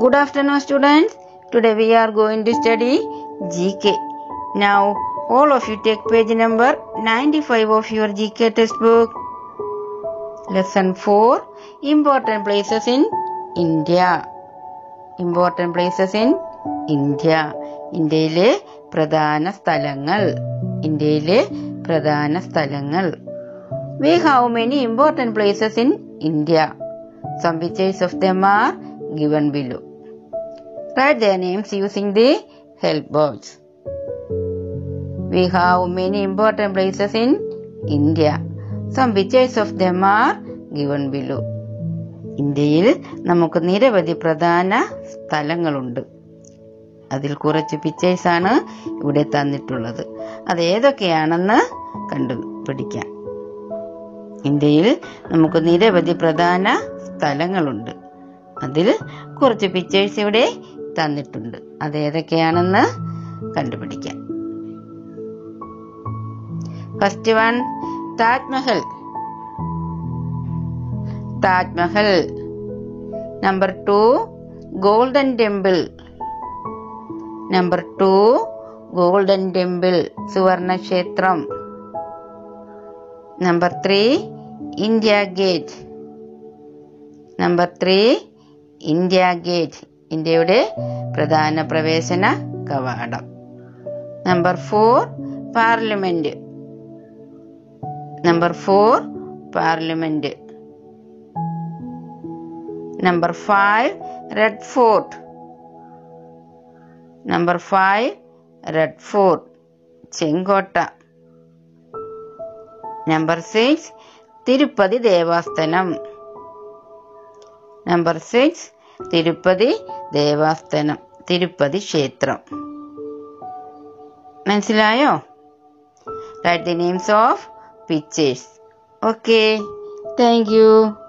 Good afternoon, students. Today we are going to study GK. Now, all of you take page number 95 of your GK textbook. Lesson 4 Important places in India. Important places in India. ഇന്ത്യയിലെ പ്രധാന സ്ഥലങ്ങൾ ഇന്ത്യയിലെ പ്രധാന സ്ഥലങ്ങൾ we have many important places in India some pictures of them are given below. Write their names using the help box. We have many important places in India. Some pictures of them are given below. ഇന്ത്യയിൽ നമുക്ക് നിരവധി പ്രധാന സ്ഥലങ്ങളുണ്ട് അതിൽ കുറച്ച് pictures ആണ് ഇവിടെ തന്നിട്ടുള്ളത് അത് ഏതൊക്കെയാണെന്ന് കണ്ടുപിടിക്കാം ഇന്ത്യയിൽ നമുക്ക് നിരവധി പ്രധാന സ്ഥലങ്ങളുണ്ട് അതിൽ കുറച്ച് പിക്ചേഴ്സ് ഇവിടെ തന്നിട്ടുണ്ട് അത് ഏതൊക്കെയാണെന്ന് കണ്ടുപിടിക്കാം first one Taj Mahal Taj Mahal number two Golden Temple number two Golden Temple സുവർണ ക്ഷേത്രം number three India Gate number three India Gate ഇന്ത്യയുടെ പ്രധാന പ്രവേശന കവാടം number four Parliament number four Parliament number five Red Fort number five Red Fort ചെങ്കോട്ട number six Tirupati Devasthanam number six Tirupati Devasthanam Tirupati ക്ഷേത്രം മനസ്സിലായോ write the names of pictures okay thank U